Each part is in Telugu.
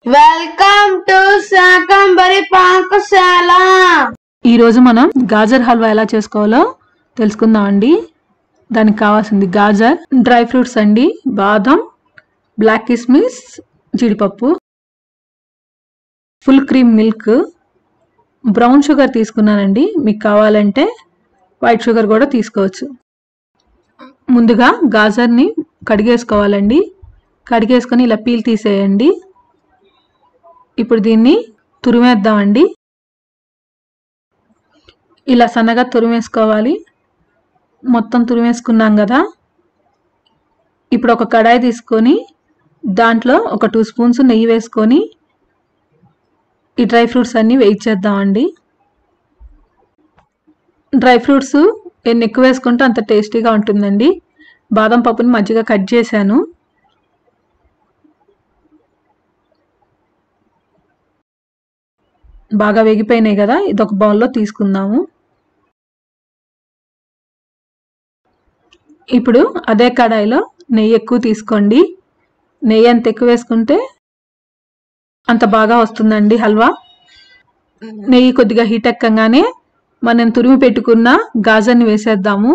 వెల్కమ్ టు శాకంబరి పాకశాల ఈ రోజు మనం గాజర్ హల్వా ఎలా చేసుకోవాలో తెలుసుకుందాం అండి దానికి కావాల్సింది గాజర్ డ్రై ఫ్రూట్స్ అండి బాదం బ్లాక్ కిస్మిస్ జీడిపప్పు full cream milk brown sugar తీసుకున్నానండి మీకు కావాలంటే వైట్ షుగర్ కూడా తీసుకోవచ్చు ముందుగా గాజర్ని కడిగేసుకోవాలండి కడిగేసుకొని ఇలా పీల్ తీసేయండి ఇప్పుడు దీన్ని తురిమేద్దామండి ఇలా సన్నగా తురిమేసుకోవాలి మొత్తం తురిమేసుకున్నాం కదా ఇప్పుడు ఒక కడాయి తీసుకొని దాంట్లో ఒక టూ స్పూన్స్ నెయ్యి వేసుకొని ఈ డ్రై ఫ్రూట్స్ అన్నీ వేయించేద్దామండి డ్రై ఫ్రూట్స్ ఎన్ని ఎక్కువ వేసుకుంటే అంత టేస్టీగా ఉంటుందండి బాదం పప్పుని మజ్జిగ కట్ చేశాను బాగా వేగిపోయినాయి కదా ఇది ఒక బౌల్లో తీసుకుందాము ఇప్పుడు అదే కడాయిలో నెయ్యి ఎక్కువ తీసుకోండి నెయ్యి ఎంత ఎక్కువ వేసుకుంటే అంత బాగా వస్తుందండి హల్వా నెయ్యి కొద్దిగా హీట్ ఎక్కగానే మనం తురిమి పెట్టుకున్న గాజర్ని వేసేద్దాము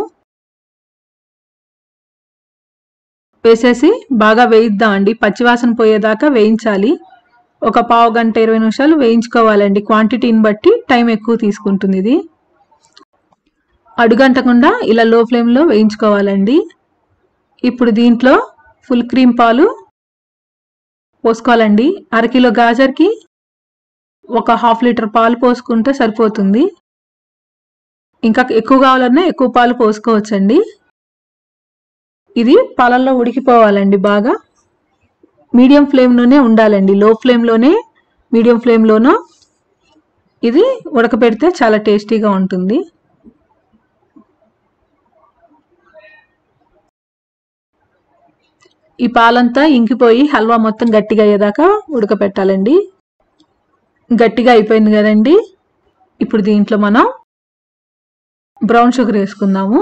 వేసేసి బాగా వేయిద్దామండి పచ్చివాసన పోయేదాకా వేయించాలి ఒక పావు గంట ఇరవై నిమిషాలు వేయించుకోవాలండి క్వాంటిటీని బట్టి టైం ఎక్కువ తీసుకుంటుంది ఇది అడుగంటకుండా ఇలా లో ఫ్లేమ్లో వేయించుకోవాలండి ఇప్పుడు దీంట్లో ఫుల్ క్రీమ్ పాలు పోసుకోవాలండి అరకిలో గాజర్కి ఒక హాఫ్ లీటర్ పాలు పోసుకుంటే సరిపోతుంది ఇంకా ఎక్కువ కావాలన్నా ఎక్కువ పాలు పోసుకోవచ్చండి ఇది పాలల్లో ఉడికిపోవాలండి బాగా మీడియం ఫ్లేమ్లోనే ఉండాలండి లో ఫ్లేమ్లోనే మీడియం ఫ్లేమ్లోనో ఇది ఉడకపెడితే చాలా టేస్టీగా ఉంటుంది ఈ పాలంతా ఇంకిపోయి హల్వా మొత్తం గట్టిగా అయ్యేదాకా ఉడకపెట్టాలండి గట్టిగా అయిపోయింది కదండి ఇప్పుడు దీంట్లో మనం బ్రౌన్ షుగర్ వేసుకుందాము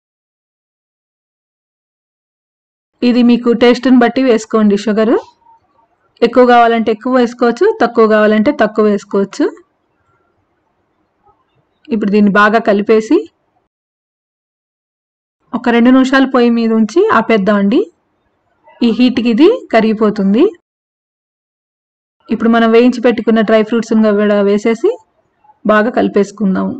ఇది మీకు టేస్ట్ని బట్టి వేసుకోండి షుగర్ ఎక్కువ కావాలంటే ఎక్కువ వేసుకోవచ్చు తక్కువ కావాలంటే తక్కువ వేసుకోవచ్చు ఇప్పుడు దీన్ని బాగా కలిపేసి ఒక రెండు నిమిషాలు పొయ్యి మీద ఉంచి ఆపేద్దామండి ఈ హీట్కి ఇది కరిగిపోతుంది ఇప్పుడు మనం వేయించి పెట్టుకున్న డ్రై ఫ్రూట్స్ కూడా వేసేసి బాగా కలిపేసుకుందాము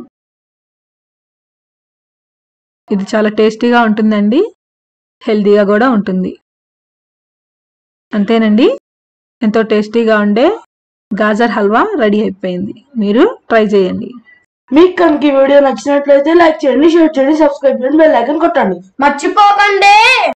ఇది చాలా టేస్టీగా ఉంటుందండి హెల్తీగా కూడా ఉంటుంది అంతేనండి ఎంతో టేస్టీగా ఉండే గాజర్ హల్వా రెడీ అయిపోయింది మీరు ట్రై చేయండి మీకు కనుక ఈ వీడియో నచ్చినట్లయితే లైక్ చేయండి షేర్ చేయండి సబ్స్క్రైబ్ చేయండి బెల్ ఐకాన్ కొట్టండి మర్చిపోకండి